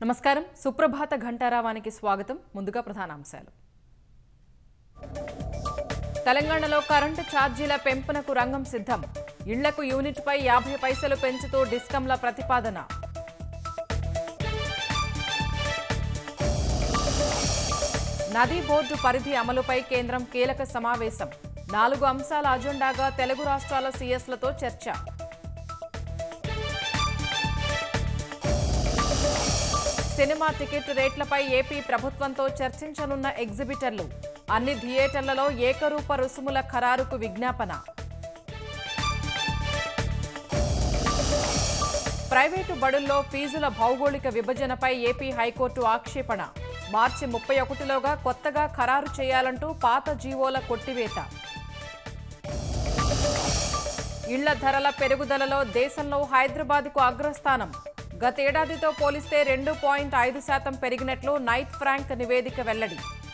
నమస్కారం సుప్రభాత ఘంటారావానికి స్వాగతం ముందుగా ప్రధానాంశాలు తెలంగాణలో కరెంటు ఛార్జీల పెంపునకు రంగం సిద్ధం ఇళ్లకు యూనిట్పై యాభై పైసలు పెంచుతూ డిస్కంల ప్రతిపాదన నదీ బోర్డు పరిధి అమలుపై కేంద్రం కీలక సమావేశం నాలుగు అంశాల అజెండాగా తెలుగు రాష్ట్రాల సీఎస్లతో చర్చ సినిమా టికెట్ రేట్లపై ఏపీ ప్రభుత్వంతో చర్చించనున్న ఎగ్జిబిటర్లు అన్ని థియేటర్లలో ఏకరూప రుసుముల ఖరారుకు విజ్ఞాపన ప్రైవేటు బడుల్లో ఫీజుల భౌగోళిక విభజనపై ఏపీ హైకోర్టు ఆక్షేపణ మార్చి ముప్పై ఒకటిలోగా కొత్తగా ఖరారు చేయాలంటూ పాత జీవోల కొట్టివేత ఇళ్ల ధరల పెరుగుదలలో దేశంలో హైదరాబాద్కు అగ్రస్థానం గతేడాదితో పోలిస్తే రెండు పాయింట్ ఐదు శాతం పెరిగినట్లు నైట్ ఫ్రాంక్ నివేదిక వెల్లడి